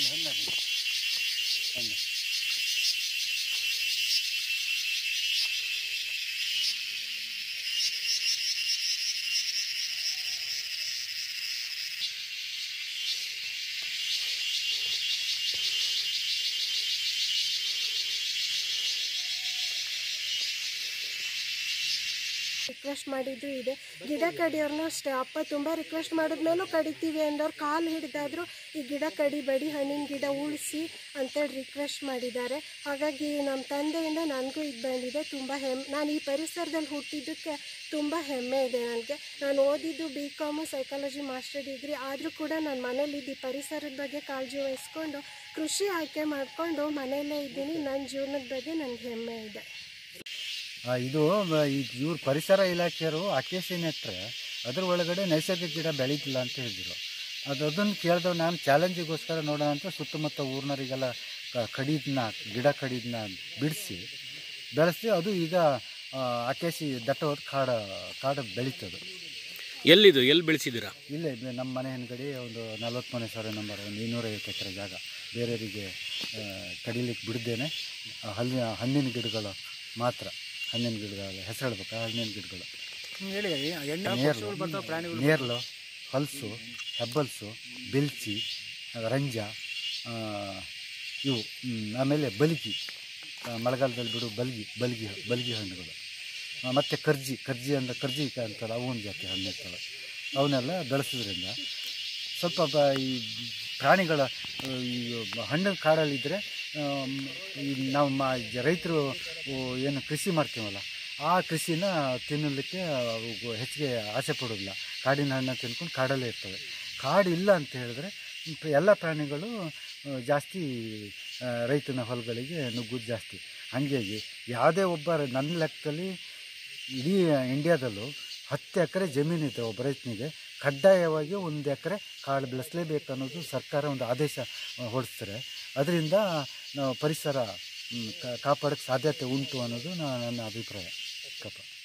ಹಣ್ಣು ಅದು. ಹಣ್ಣು ರಿಕ್ವೆಸ್ಟ್ ಮಾಡಿದ್ದು ಇದೆ ಗಿಡ ಕಡಿಯೋರ್ನು ಅಷ್ಟೇ ಅಪ್ಪ ತುಂಬ ರಿಕ್ವೆಸ್ಟ್ ಮಾಡಿದ್ಮೇಲೂ ಕಡಿತೀವಿ ಅಂದವ್ರು ಕಾಲು ಹಿಡಿದಾದ್ರು ಈ ಗಿಡ ಕಡಿಬೇಡಿ ಹಣ್ಣಿನ ಗಿಡ ಉಳಿಸಿ ಅಂತೇಳಿ ರಿಕ್ವೆಸ್ಟ್ ಮಾಡಿದ್ದಾರೆ ಹಾಗಾಗಿ ನಮ್ಮ ತಂದೆಯಿಂದ ನನಗೂ ಇದು ಬಂದಿದೆ ತುಂಬ ಹೆಮ್ಮೆ ನಾನು ಈ ಪರಿಸರದಲ್ಲಿ ಹುಟ್ಟಿದ್ದಕ್ಕೆ ತುಂಬ ಹೆಮ್ಮೆ ಇದೆ ನನಗೆ ನಾನು ಓದಿದ್ದು B com psychology master degree ಆದರೂ ಕೂಡ ನಾನು ಮನೇಲಿದ್ದು ಈ ಪರಿಸರದ ಬಗ್ಗೆ ಕಾಳಜಿ ವಹಿಸ್ಕೊಂಡು ಕೃಷಿ ಆಯ್ಕೆ ಮಾಡಿಕೊಂಡು ಮನೆಯಲ್ಲೇ ಇದ್ದೀನಿ ನನ್ನ ಜೀವನದ ಬಗ್ಗೆ ನನಗೆ ಹೆಮ್ಮೆ ಇದೆ ಆ, ಇದು ಮ- ಈ ಇವ್ರ ಪರಿಸರ ಇಲಾಖೆಯವರು ಅಕೇಸಿ ನೆಟ್ಟರೆ ಅದ್ರ ಒಳಗಡೆ ನೈಸರ್ಗಿಕ ಗಿಡ ಬೆಳೀತಿಲ್ಲ ಅಂತ ಹೇಳಿದ್ರು ಅದು ಅದನ್ನು ಕೇಳಿದವ್ ನಾನು ಚಾಲೆಂಜಿಗೋಸ್ಕರ ನೋಡೋಣ ಅಂತ ಸುತ್ತಮುತ್ತ ಊರಿನವರಿಗೆಲ್ಲ ಕಡಿದನ್ನ ಗಿಡ ಕಡಿದನ್ನ ಬಿಡಿಸಿ ಬೆಳೆಸಿ ಅದು ಈಗ ಆ, ಅಕೇಸಿ ದಟ್ಟವಾದ ಕಾಡ ಕಾಡ ಬೆಳೀತದೆ ಎಲ್ಲಿದು ಎಲ್ಲಿ ಬೆಳೆಸಿದ್ದೀರಾ ಇಲ್ಲೇ ಬೆ- ನಮ್ಮ ಮನೆ ಹಿಂದ್ಗಡೆ ಒಂದು ನಲ್ವತ್ತು ಮನೆ ಸಾವಿರ ನಂಬರ್ ಒಂದು ಇನ್ನೂರೈವತ್ತು ಎಕರೆ ಜಾಗ ಬೇರೆಯವರಿಗೆ ಆ, ಕಡಿಲಿಕ್ಕೆ ಬಿಡ್ದೇನೆ ಆ ಹಲ್ಲಿನ ಹಣ್ಣಿನ ಗಿಡಗಳು ಮಾತ್ರ ಹಣ್ಣಿನ ಗಿಡಗಳು ಹೆಸರು ಹೇಳ್ಬೇಕಾ ಹಣ್ಣಿನ ಗಿಡಗಳು ನೇರ್ಲು ನೇರ್ಲು ಹಲಸು ಹೆಬ್ಬಲ್ಸು ಬೆಲ್ಚಿ ಆ, ರಂಜ ಆ, ಇವು ಹ್ಮ್, ಆಮೇಲೆ ಬಲ್ಗಿ ಆ, ಮಳೆಗಾಲದಲ್ಲಿ ಬಿಡು ಬಲ್ಗಿ ಬಲ್ಗಿ ಬಲ್ಗಿ ಹಣ್ಣುಗಳು ಆ, ಮತ್ತು ಕರ್ಜಿ ಕರ್ಜಿ ಅಂದ್ರೆ ಕರ್ಜಿ ಅಂತಾರೆ ಅವನ ಜಾತಿ ಹಣ್ಣು ಇರ್ತವೆ ಅವನ್ನೆಲ್ಲ ಬೆಳೆಸೋದ್ರಿಂದ ಸ್ವಲ್ಪ ಬ ಈ ಪ್ರಾಣಿಗಳ ಆ, ಈ ಹಣ್ಣು ಕಾಡಲ್ಲಿದ್ದರೆ ಈ ನಾವು ಮಾ ರೈತರು ಏನು ಕೃಷಿ ಮಾಡ್ತೀವಲ್ಲ ಆ ಕೃಷಿನ ತಿನ್ನಲಿಕ್ಕೆ ಅವು ಹೆಚ್ಚಿಗೆ ಆಸೆ ಪಡೋದಿಲ್ಲ ಕಾಡಿನ ಹಣ್ಣು ತಿನ್ಕೊಂಡು ಕಾಡಲ್ಲೇ ಇರ್ತವೆ ಕಾಡು ಇಲ್ಲ ಅಂತ ಹೇಳಿದ್ರೆ ಎಲ್ಲ ಪ್ರಾಣಿಗಳು ಆ, ಜಾಸ್ತಿ ಆ, ರೈತನ ಹೊಲಗಳಿಗೆ ನುಗ್ಗೋದು ಜಾಸ್ತಿ ಹಾಗಾಗಿ ಯಾವುದೇ ಒಬ್ಬ ರ- ನನ್ನ ಲೆಕ್ಕದಲ್ಲಿ ಇಡೀ ಇಂಡಿಯಾದಲ್ಲೂ ಹತ್ತು ಎಕರೆ ಜಮೀನಿದೆ ಒಬ್ಬ ರೈತನಿಗೆ ಕಡ್ಡಾಯವಾಗಿ ಒಂದು ಎಕರೆ ಕಾಡು ಬೆಳೆಸಲೇಬೇಕು ಅನ್ನೋದು ಸರ್ಕಾರ ಒಂದು ಆದೇಶ ಆ, ಹೊರಡಿಸ್ತಾರೆ ಅದರಿಂದ ನಾವು ಪರಿಸರ ಮ್, ಕಾ- ಕಾಪಾಡೋಕ್ಕೆ ಸಾಧ್ಯತೆ ಉಂಟು ಅನ್ನೋದು ನಾ- ನನ್ನ ಅಭಿಪ್ರಾಯ ಕಪ